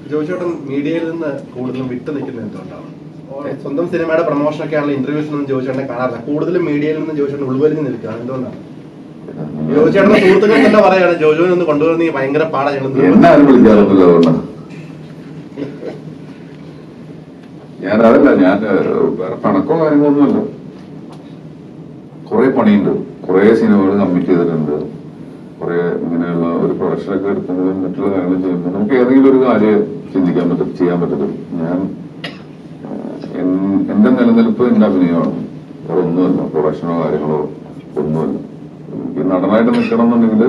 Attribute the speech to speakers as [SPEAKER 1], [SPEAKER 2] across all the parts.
[SPEAKER 1] ജോയിച്ചേട്ടൻ മീഡിയയിൽ നിന്ന് കൂടുതലും വിട്ടു നിൽക്കുന്നത് എന്തുകൊണ്ടാണ് സ്വന്തം സിനിമയുടെ പ്രൊമോഷൻ ഒക്കെ ആണെങ്കിൽ ഇന്റർവ്യൂസിനൊന്നും ജോയിച്ചേട്ടനെ കാണാറില്ല കൂടുതലും മീഡിയയിൽ നിന്ന് ജോയിച്ചേട്ടൻ ഉൾവലിഞ്ഞ് നിൽക്കുകയാണ് എന്തുകൊണ്ടാണ് ജോയിച്ചേട്ടന്റെ സുഹൃത്തുക്കൾ തന്നെ പറയാണ് ജോജോനെ ഒന്ന് കൊണ്ടുവരുന്ന ഭയങ്കര പാടാ ഞങ്ങൾ
[SPEAKER 2] എന്നെ ആരും വിളിക്കാറൊന്നുമില്ല അതുകൊണ്ടാണ് ഞാൻ അതല്ല ഞാൻ ഏഹ്, വേറെ പണക്കോ കാര്യങ്ങളൊന്നുമല്ല കുറെ പണിയുണ്ട് കുറെ സിനിമകൾ കമ്മിറ്റ് ചെയ്തിട്ടുണ്ട് കുറെ ഇങ്ങനെയുള്ള ഒരു പ്രൊഡക്ഷനൊക്കെ എടുക്കുമ്പോഴും മറ്റുള്ള കാര്യങ്ങൾ ചെയ്യുമ്പോൾ നമുക്ക് ഏതെങ്കിലും ഒരു കാര്യം ചിന്തിക്കാൻ പറ്റും ചെയ്യാൻ പറ്റത്തില്ല ഞാൻ ഏഹ്, എൻ- എന്റെ നിലനിൽപ്പ് എന്റെ അഭിനയമാണ് വേറെ ഒന്നുമല്ല പ്രൊഡക്ഷനോ കാര്യങ്ങളോ ഒന്നുമല്ല ഈ നടനായിട്ട് നിൽക്കണം എന്നുണ്ടെങ്കിൽ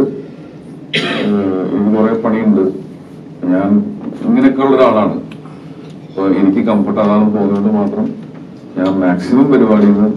[SPEAKER 2] എനിക്ക് കുറെ പണിയുണ്ട് ഞാൻ ഇങ്ങനെയൊക്കെ ഉള്ള ഒരാളാണ് അപ്പൊ എനിക്ക് കംഫർട്ട് അതാണെന്ന് തോന്നിയത് മാത്രം ഞാൻ മാക്സിമം പരിപാടിയിൽ നിന്ന്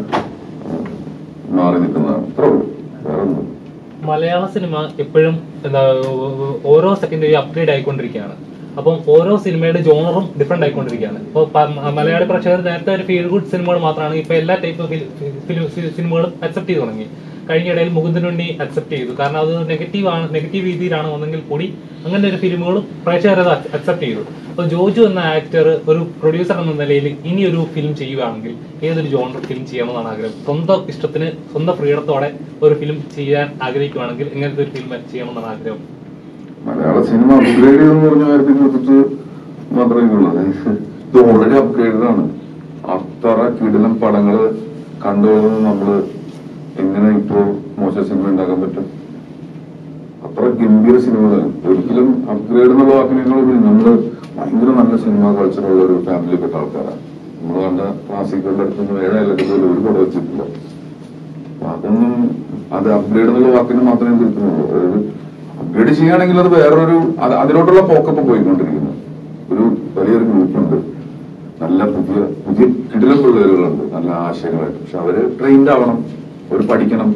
[SPEAKER 2] മാറി നിൽക്കുന്നതാണ് അത്രേ ഉള്ളൂ വേറെ ഒന്നും
[SPEAKER 3] മലയാള സിനിമ എപ്പോഴും എന്താ ഓരോ സെക്കൻഡ് അപ്ഗ്രേഡ് ആയിക്കൊണ്ടിരിക്കുകയാണ് അപ്പം ഓരോ സിനിമയുടെ ജോണറും ഡിഫറെന്റ് ആയിക്കൊണ്ടിരിക്കുകയാണ് ഇപ്പോൾ മലയാളി പ്രേക്ഷകർ നേരത്തെ ഒരു ഫീൽ ഗുഡ് സിനിമകൾ മാത്രമാണ് ഇപ്പൊ എല്ലാ ടൈപ്പ് സിനിമകളും അക്സെപ്റ്റ് ചെയ്തു തുടങ്ങി കഴിഞ്ഞ ഇടയിൽ മുകുന്ദനുണ്ണി അക്സെപ്റ്റ് ചെയ്തു കാരണം അത് നെഗറ്റീവ് ആണ് നെഗറ്റീവ് രീതിയിലാണ് വന്നെങ്കിൽ കൂടി അങ്ങനെ ഒരു ഫിലിമുകളും പ്രേക്ഷകർ അത് അക്സെപ്റ്റ് ചെയ്തു അപ്പോൾ ജോജു എന്ന ആക്ടർ ഒരു പ്രൊഡ്യൂസർ എന്ന നിലയിൽ ഇനി ഒരു ഫിലിം ചെയ്യുകയാണെങ്കിൽ ഏതൊരു ജോണർ ഫിലിം ചെയ്യണമെന്നാണ് ആഗ്രഹം സ്വന്തം ഇഷ്ടത്തിന് സ്വന്തം ഫ്രീഡത്തോടെ ഒരു ഫിലിം ചെയ്യാൻ ആഗ്രഹിക്കുകയാണെങ്കിൽ എങ്ങനത്തെ ഒരു ഫിലിം ചെയ്യണമെന്നാണ് ആഗ്രഹം
[SPEAKER 2] മലയാള സിനിമ അപ്ഗ്രേഡ് ചെയ്തെന്ന് പറഞ്ഞ കാര്യത്തെ കുറിച്ചിട്ട് മാത്രമേ എനിക്കുള്ളൂ അതായത് ഇത് ഓൾറെഡി അപ്ഗ്രേഡഡ് ആണ് അത്ര കിടിലം പടങ്ങള് കണ്ടുകൊള്ളുന്നത് നമ്മള് എങ്ങനെ ഇപ്പോ മോശം സിനിമ ഉണ്ടാക്കാൻ പറ്റും അത്ര ഗംഭീര സിനിമകളാണ് ഒരിക്കലും അപ്ഗ്രേഡ് എന്നുള്ള വാക്കിനേക്കാൾ ഉപരി നമ്മള് ഭയങ്കര നല്ല സിനിമ കൾച്ചറുള്ള ഒരു ഫാമിലിയിൽപ്പെട്ട ആൾക്കാരാണ് നമ്മൾ കണ്ട ക്ലാസിക്കുകളുടെ അടുത്തൊന്നും ഏഴായാലൊക്കെ പോലും ഒരു പടം വെച്ചിട്ടില്ല അപ്പൊ അതൊന്നും അത് അപ്ഗ്രേഡ് എന്നുള്ള വാക്കിന് മാത്രമേ തിരുത്തുന്നുള്ളൂ അതായത് അപ്ഗ്രേഡ് ചെയ്യുകയാണെങ്കിൽ അത് വേറൊരു അത് അതിലോട്ടുള്ള പോക്കപ്പ് പോയിക്കൊണ്ടിരിക്കുന്നു ഒരു വലിയൊരു ഗ്രൂപ്പുണ്ട് നല്ല പുതിയ പുതിയ കിടിലം പിള്ളേരുകളുണ്ട് നല്ല ആശയങ്ങളായിട്ട് പക്ഷെ അവര് ട്രെയിൻഡ് ആവണം അവർ പഠിക്കണം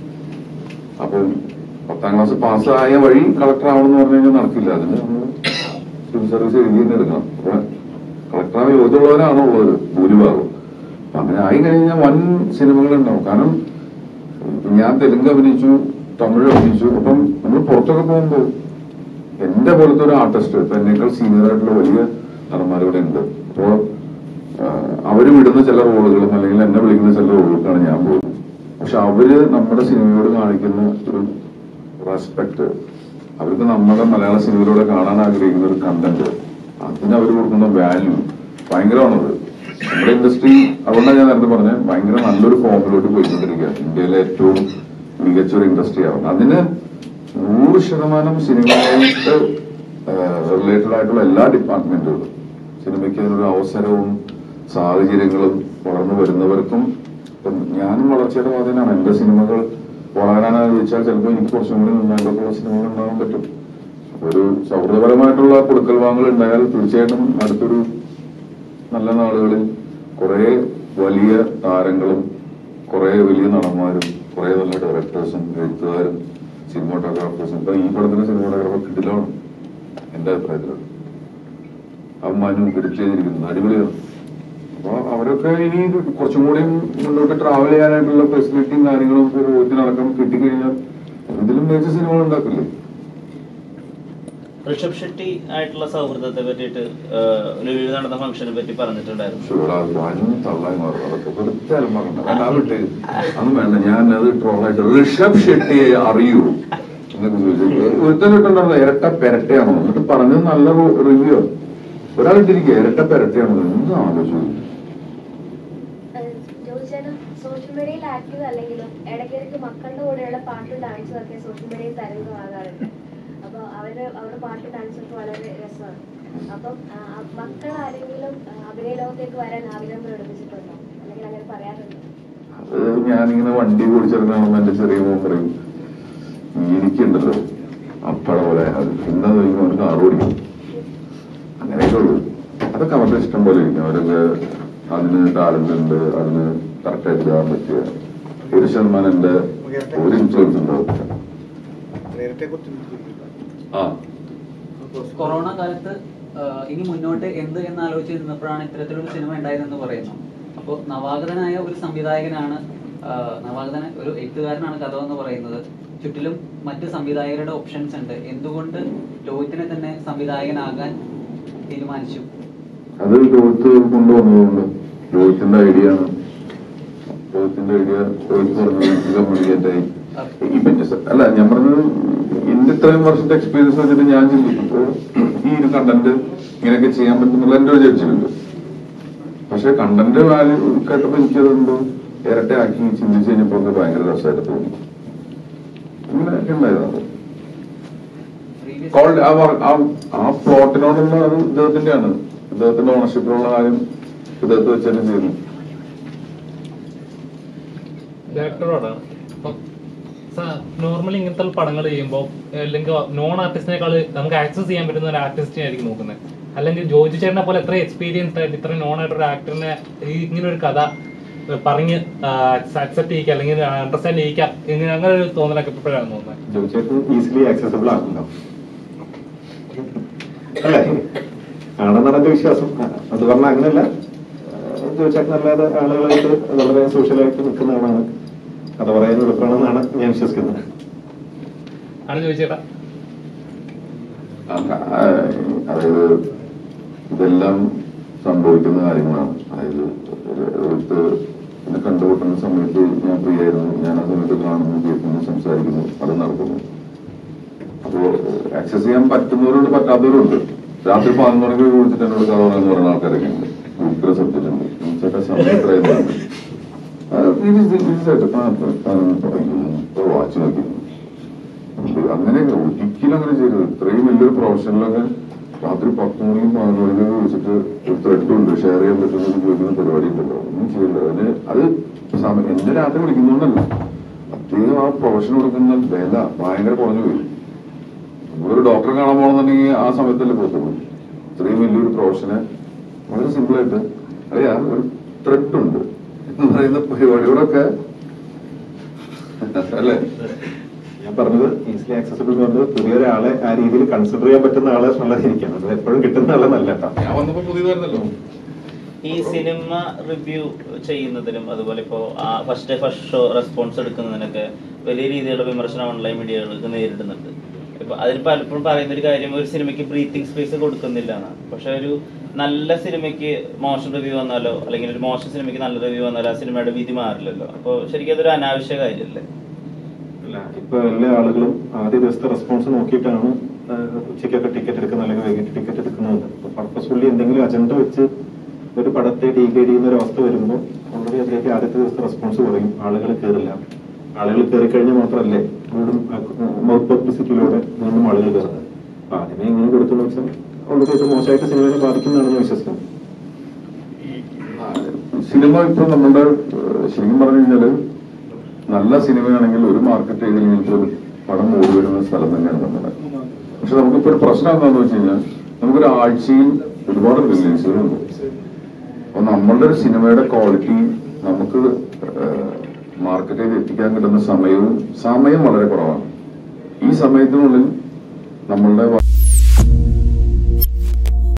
[SPEAKER 2] അപ്പം പത്താം ക്ലാസ് പാസ്സായ വഴി കളക്ടർ ആവണം എന്ന് പറഞ്ഞു കഴിഞ്ഞാൽ നടക്കില്ല അതിന് നമ്മൾ സിവിൽ സർവീസ് എഴുതി തന്നെ എടുക്കണം അപ്പൊ കളക്ടറാവ് യോഗ്യമുള്ളവരാണോ ഉള്ളത് ഭൂരിഭാഗം അപ്പൊ അങ്ങനെ ആയി കഴിഞ്ഞാൽ വൻ സിനിമകൾ ഉണ്ടാവും കാരണം ഞാൻ തെലുങ്ക് അഭിനയിച്ചു തമിഴ് അഭിനയിച്ചു അപ്പം നമ്മൾ പുറത്തൊക്കെ പോകുമ്പോൾ എന്റെ പോലത്തെ ഒരു ആർട്ടിസ്റ്റ് ഇപ്പൊ എന്നേക്കാൾ സീനിയർ ആയിട്ടുള്ള വലിയ നടന്മാർ ഇവിടെ ഉണ്ട് അപ്പോ ആഹ്, അവര് വിടുന്ന ചില റോളുകളും അല്ലെങ്കിൽ എന്നെ വിളിക്കുന്ന ചില റോളുകൾക്കാണ് ഞാൻ പോകുന്നത് പക്ഷെ അവര് നമ്മുടെ സിനിമയോട് കാണിക്കുന്ന ഒരു റെസ്പെക്ട് അവർക്ക് നമ്മുടെ മലയാള സിനിമയിലൂടെ കാണാൻ ആഗ്രഹിക്കുന്ന ഒരു കണ്ടന്റ് അതിന് അവർ കൊടുക്കുന്ന വാല്യൂ ഭയങ്കരമാണത് നമ്മുടെ ഇൻഡസ്ട്രി അതുകൊണ്ടാണ് ഞാൻ നേരത്തെ പറഞ്ഞത് ഭയങ്കര നല്ലൊരു ഫോമിലോട്ട് പോയിക്കൊണ്ടിരിക്കുക ഇന്ത്യയിലെ ഏറ്റവും മികച്ച ഒരു ഇൻഡസ്ട്രി ആവും അതിന് നൂറ് ശതമാനം സിനിമയായിട്ട് റിലേറ്റഡ് ആയിട്ടുള്ള എല്ലാ ഡിപ്പാർട്ട്മെന്റുകളും സിനിമയ്ക്ക് അതിനൊരു അവസരവും സാഹചര്യങ്ങളും വളർന്നു വരുന്നവർക്കും ഇപ്പം ഞാനും വളർച്ചയുടെ വാദനാണ് എന്റെ സിനിമകൾ വളരാനാന്ന് ചോദിച്ചാൽ ചിലപ്പോൾ എനിക്ക് കുറച്ചും കൂടി നന്നായിട്ടുള്ള സിനിമകൾ ഉണ്ടാകാൻ പറ്റും ഒരു സൗഹൃദപരമായിട്ടുള്ള കൊടുക്കൽ വാങ്ങൽ ഉണ്ടായാൽ തീർച്ചയായിട്ടും അടുത്തൊരു നല്ല നാളുകളിൽ കുറെ വലിയ താരങ്ങളും കുറെ വലിയ നടന്മാരും കുറെ നല്ല ഡയറക്ടേഴ്സും എഴുത്തുകാരും സിനിമാട്ടോഗ്രാഫേഴ്സും ഇപ്പൊ ഈ പടത്തിന്റെ സിനിമാട്ടോഗ്രാഫർ കിടിലാണ് എന്റെ അഭിപ്രായത്തിൽ ആ മനു എഡിറ്റ് ചെയ്തിരിക്കുന്നത് അടിപൊളിയാണ് അപ്പൊ അവരൊക്കെ ഇനി ഇത് കുറച്ചും കൂടി മുന്നോട്ട് ട്രാവൽ ചെയ്യാനായിട്ടുള്ള ഫെസിലിറ്റിയും കാര്യങ്ങളും ഒക്കെ രോഗത്തിനടക്കം കിട്ടിക്കഴിഞ്ഞാൽ ഇതിലും മികച്ച സിനിമകൾ ഉണ്ടാക്കില്ലേ
[SPEAKER 4] ഋഷഭ് ഷെട്ടി ആയിട്ടുള്ള സൗഹൃദത്തെ പറ്റിയിട്ട് ലുലുവിൽ നടന്ന ഫംഗ്ഷനെ പറ്റി പറഞ്ഞിട്ടുണ്ടായിരുന്നു
[SPEAKER 2] ചൂടാ വനും തള്ളായി മാറും അതൊക്കെ വെറുതെ അലമാറുണ്ട് വേണ്ട അത് വിട്ട് അതൊന്നും വേണ്ട ഞാൻ അത് ട്രോളായിട്ട് ഋഷഭ് ഷെട്ടിയെ അറിയൂ എന്നൊക്കെ ചോദിച്ചു ഒരുത്തൻ ഇട്ടുണ്ടായിരുന്നു ഇരട്ട പെരട്ടയാണോ എന്നിട്ട് പറഞ്ഞത് നല്ല റിവ്യൂ ഒരാൾ ഇട്ടിരിക്കുക ഇരട്ട പെരട്ടയാണോ എന്ന് ആലോചിച്ചു
[SPEAKER 5] ജോലിച്ചാലും സോഷ്യൽ മീഡിയയിൽ ആക്റ്റീവ് അല്ലെങ്കിലും ഇടയ്ക്കിടയ്ക്ക് മക്കളുടെ കൂടെയുള്ള പാട്ടും ഡാൻസും ഒക്കെ സോഷ്യൽ മീഡിയയിൽ തരംഗമാകാറുണ്ട് അപ്പൊ അവര് അവരുടെ പാട്ടും ഡാൻസും ഒക്കെ വളരെ രസമാണ് അപ്പം ആ, മക്കൾ ആരെങ്കിലും ആ, അഭിനയ ലോകത്തേക്ക് വരാൻ ആഗ്രഹം പ്രകടിപ്പിച്ചിട്ടുണ്ടോ അല്ലെങ്കിൽ അങ്ങനെ പറയാറുണ്ടോ
[SPEAKER 2] അത് ഞാനിങ്ങനെ വണ്ടി ഓടിച്ചിറങ്ങുമ്പോ എന്റെ ചെറിയ മോൻ പറയും എനിക്കുണ്ടല്ലോ അപ്പഴ പോലെ അത് പിന്നെ ചോദിക്കും അവർക്ക് കാറ് ഓടിക്കും അങ്ങനെയൊക്കെ ഉള്ളൂ അതൊക്കെ അവരുടെ ഇഷ്ടം പോലെ ഇരിക്കും അവരൊക്കെ അതിന് ടാലന്റ് ഉണ്ട് അതിന് കറക്റ്റായിട്ട് ചെയ്യാൻ പറ്റിയ ഒരു ശതമാനം എന്റെ ഒരു ഇൻഫ്ലുവൻസ് ഉണ്ടാവും ആ
[SPEAKER 6] കൊറോണ കാലത്ത് ആ, ഇനി മുന്നോട്ട് എന്ത് എന്ന് ആലോചിച്ച് നിന്നപ്പോഴാണ് ഇത്തരത്തിലൊരു സിനിമ ഉണ്ടായതെന്ന് പറയുന്നു അപ്പോൾ നവാഗതനായ ഒരു സംവിധായകനാണ് ആ, നവാഗതന ഒരു എഴുത്തുകാരനാണ് കഥ എന്ന് പറയുന്നത് ചുറ്റിലും മറ്റ് സംവിധായകരുടെ ഓപ്ഷൻസ് ഉണ്ട് എന്തുകൊണ്ട് ലോഹിത്തിനെ തന്നെ സംവിധായകനാകാൻ തീരുമാനിച്ചു
[SPEAKER 2] അത് രോഹിത്ത് കൊണ്ടുവന്നതുകൊണ്ട് രോഹിത്തിന്റെ ഐഡിയ ആണ് രോഹിത്തിന്റെ ഐഡിയ രോഹിത് പറഞ്ഞത് കമ്മ്യൂണിക്കേറ്റ് ആയി ഇപ്പൊ just- അല്ല ഞാൻ പറഞ്ഞത് എന്റെ ഇത്രയും വർഷത്തെ എക്സ്പീരിയൻസ് വെച്ചിട്ട് ഞാൻ ചിന്തിക്കുമ്പോൾ ഈ ഒരു കണ്ടന്റ് ഇങ്ങനെയൊക്കെ ചെയ്യാൻ പറ്റുന്നുള്ള എന്റെ ഒരു ജഡ്ജ്മെന്റ് പക്ഷെ കണ്ടന്റ് വാല്യൂ കേട്ടപ്പോ എനിക്കതുകൊണ്ട് ഇരട്ടയാക്കി ചിന്തിച്ച് കഴിഞ്ഞപ്പോ അത് ഭയങ്കര രസമായിട്ട് തോന്നി അങ്ങനെയൊക്കെ ഉണ്ടായതാണ്
[SPEAKER 6] Previous-
[SPEAKER 2] കോൾ- ആ വർ- ആ- ആ പ്ലോട്ടിനോടുള്ള അത് ഇദ്ദേഹത്തിന്റെയാണ് ഇദ്ദേഹത്തിന്റെ ഓണർഷിപ്പിലുള്ള കാര്യം ഇദ്ദേഹത്തെ വെച്ച് തന്നെ ചെയ്തു
[SPEAKER 3] ഡയറക്ടറോടാണ് അപ്പം നോർമലി ഇങ്ങനത്തെ പടങ്ങൾ ചെയ്യുമ്പോൾ അല്ലെങ്കിൽ നോൺ ആർട്ടിസ്റ്റിനേക്കാൾ നമുക്ക് ആക്സസ് ചെയ്യാൻ പറ്റുന്ന ഒരു ആർട്ടിസ്റ്റിനെ ആയിരിക്കും നോക്കുന്നത് അല്ലെങ്കിൽ ജോജി ചേട്ടനെ പോലെ എത്ര എക്സ്പീരിയൻസ് ആയിട്ട് ഇത്ര നോൺ ആയിട്ടൊരു ആക്ടറിനെ ഈ ഇങ്ങനെ ഒരു കഥ പറഞ്ഞ് അക്സെപ്റ്റ് ചെയ്യിക്കുക അല്ലെങ്കിൽ അണ്ടർസ്റ്റാൻഡ് ചെയ്യിക്കുക ഇങ്ങനെ അങ്ങനെ ഒരു തോന്നലൊക്കെ എപ്പോഴാണ് തോന്നുന്നത്
[SPEAKER 7] ജോയിച്ചേട്ടൻ ഈസിലി ആക്സസബിൾ ആണല്ലോ അല്ലേ ആണെന്നാണ് എന്റെ വിശ്വാസം ആ, അത് പറഞ്ഞാൽ അങ്ങനെയല്ല ജോയിച്ചേട്ടൻ അല്ലാതെ ആളുകളായിട്ട് വളരെ സോഷ്യലായിട്ട് നിൽക്കുന്ന ആളാണ് കഥ പറയാൻ എളുപ്പമാണെന്നാണ് ഞാൻ വിശ്വസിക്കുന്നത്
[SPEAKER 3] ആണ് ചോദിച്ചേട്ടാ
[SPEAKER 2] ആ, അതായത് ഇതെല്ലാം സംഭവിക്കുന്ന കാര്യങ്ങളാണ് അതായത് ഒരു എന്നെ കണ്ടുമുട്ടുന്ന സമയത്ത് ഞാൻ ഫ്രീ ആയിരുന്നു ഞാൻ ആ സമയത്ത് കാണുന്നു കേൾക്കുന്നു സംസാരിക്കുന്നു അത് നടക്കുന്നു അപ്പോ ആക്സസ് ചെയ്യാൻ പറ്റുന്നവരുണ്ട് പറ്റാത്തവരുണ്ട് രാത്രി പതിനൊന്ന് മണിക്ക് വിളിച്ചിട്ട് എന്നോട് കഥ പറയാന്ന് പറയുന്ന ആൾക്കാരൊക്കെ ഉണ്ട് ഭയങ്കര സബ്ജക്റ്റ് ഉണ്ട് ചേട്ടാ സമയം എത്രയായിരുന്നു വാച്ച് നോക്കി അങ്ങനെയൊക്കെ ഒരിക്കലും അങ്ങനെ ചെയ്തത് ഇത്രയും വലിയൊരു പ്രൊഫഷനിലൊക്കെ രാത്രി പത്ത് മണിക്കും പതിനൊന്ന് മണിക്കൊക്കെ വിളിച്ചിട്ട് ഒരു ത്രെഡ് ഉണ്ട് ഷെയർ ചെയ്യാൻ പറ്റുന്ന ചോദിക്കുന്ന പരിപാടി ഉണ്ടല്ലോ ഒന്നും ചെയ്യില്ല അതിന് അത് സമയം എന്റെ രാത്രി വിളിക്കുന്നോണ്ടല്ല അദ്ദേഹം ആ പ്രൊഫഷൻ കൊടുക്കുന്ന വില ഭയങ്കര കുറഞ്ഞു പോയി നമ്മളൊരു ഡോക്ടറെ കാണാൻ പോകണമെന്നുണ്ടെങ്കിൽ ആ സമയത്തല്ലേ പോകത്തുള്ളൂ ഇത്രയും വലിയൊരു പ്രൊഫഷനെ വളരെ സിമ്പിൾ ആയിട്ട് അറിയാ ഒരു ത്രെഡ് ഉണ്ട് എന്ന് പറയുന്ന പരിപാടിയോടൊക്കെ അല്ലേ
[SPEAKER 7] ഞാൻ പറഞ്ഞത് ഈസിലി ആക്സസബിൾ എന്ന് പറഞ്ഞത് പുതിയൊരാളെ ആ രീതിയിൽ കൺസിഡർ ചെയ്യാൻ പറ്റുന്ന ആളെ നല്ലതായിരിക്കണം അത് എപ്പോഴും കിട്ടുന്ന ആളെ നല്ല കേട്ടോ
[SPEAKER 2] ഞാൻ വന്നപ്പോ പുതിയതായിരുന്നല്ലോ
[SPEAKER 4] ഈ സിനിമ റിവ്യൂ ചെയ്യുന്നതിനും അതുപോലെ ഇപ്പോ ഫസ്റ്റ് ഫസ്റ്റ് ഷോ റെസ്പോൺസ് എടുക്കുന്നതിനൊക്കെ വലിയ രീതിയിലുള്ള വിമർശനം ഓൺലൈൻ മീഡിയകൾക്ക് നേരിടുന്നുണ്ട് ഇപ്പൊ അതിന് പലപ്പോഴും പറയുന്ന ഒരു കാര്യം ഒരു സിനിമയ്ക്ക് ബ്രീത്തിങ് സ്പേസ് കൊടുക്കുന്നില്ല എന്നാണ് പക്ഷെ ഒരു നല്ല സിനിമയ്ക്ക് മോശം റിവ്യൂ വന്നാലോ അല്ലെങ്കിൽ ഒരു മോശം സിനിമയ്ക്ക് നല്ല റിവ്യൂ വന്നാലോ ആ സിനിമയുടെ വിധി മാറില്ലല്ലോ അപ്പോൾ ശരിക്കും അതൊരു അനാവശ്യ കാര്യമല്ലേ
[SPEAKER 7] അല്ല ഇപ്പൊ എല്ലാ ആളുകളും ആദ്യ ദിവസത്തെ റെസ്പോൺസ് നോക്കിയിട്ടാണ് ആ, ഉച്ചയ്ക്കൊക്കെ ടിക്കറ്റ് എടുക്കുന്നത് അല്ലെങ്കിൽ വൈകിട്ട് ടിക്കറ്റ് എടുക്കുന്നത് പർപ്പസ്ഫുള്ളി എന്തെങ്കിലും അജണ്ട വെച്ച് ഒരു പടത്തെ ഡീഗ്രേഡ് ചെയ്യുന്ന ഒരു അവസ്ഥ വരുമ്പോൾ വളരെ അതിലേക്ക് ആദ്യത്തെ ദിവസത്തെ റെസ്പോൺസ് കുറയും ആളുകൾ കയറില്ല ആളുകൾ കയറി കഴിഞ്ഞാൽ മാത്രമല്ലേ വീണ്ടും മൗത്ത് പബ്ലിസിറ്റിയിലൂടെ വീണ്ടും ആളുകൾ കയറുന്നത് അപ്പൊ അതിനെ എങ്ങനെ കൊടുത്തെന്ന് വെച്ചാൽ വളരെ ഇത് മോശമായിട്ട് സിനിമയെ ബാധിക്കുന്നതാണ് ഞാൻ വിശ്വസിക്കുന്നത്
[SPEAKER 2] സിനിമ ഇപ്പൊ നമ്മുടെ ഏഹ്, ശരിക്കും പറഞ്ഞു കഴിഞ്ഞാല് നല്ല സിനിമയാണെങ്കിൽ ഒരു മാർക്കറ്റ് ചെയ്തില്ലെങ്കിൽ പോലും പടം ഓടി വരുന്ന സ്ഥലം തന്നെയാണ് നമ്മുടെ പക്ഷെ നമുക്കിപ്പോ ഒരു പ്രശ്നം എന്താണെന്ന് വെച്ച് കഴിഞ്ഞാൽ നമുക്കൊരു ആഴ്ചയിൽ ഒരുപാട് റിലീസുകളുണ്ട് അപ്പൊ നമ്മളുടെ ഒരു സിനിമയുടെ ക്വാളിറ്റി നമുക്ക് മാർക്കറ്റ് ചെയ്ത് എത്തിക്കാൻ കിട്ടുന്ന സമയവും സമയം വളരെ കുറവാണ് ഈ സമയത്തിനുള്ളിൽ നമ്മളുടെ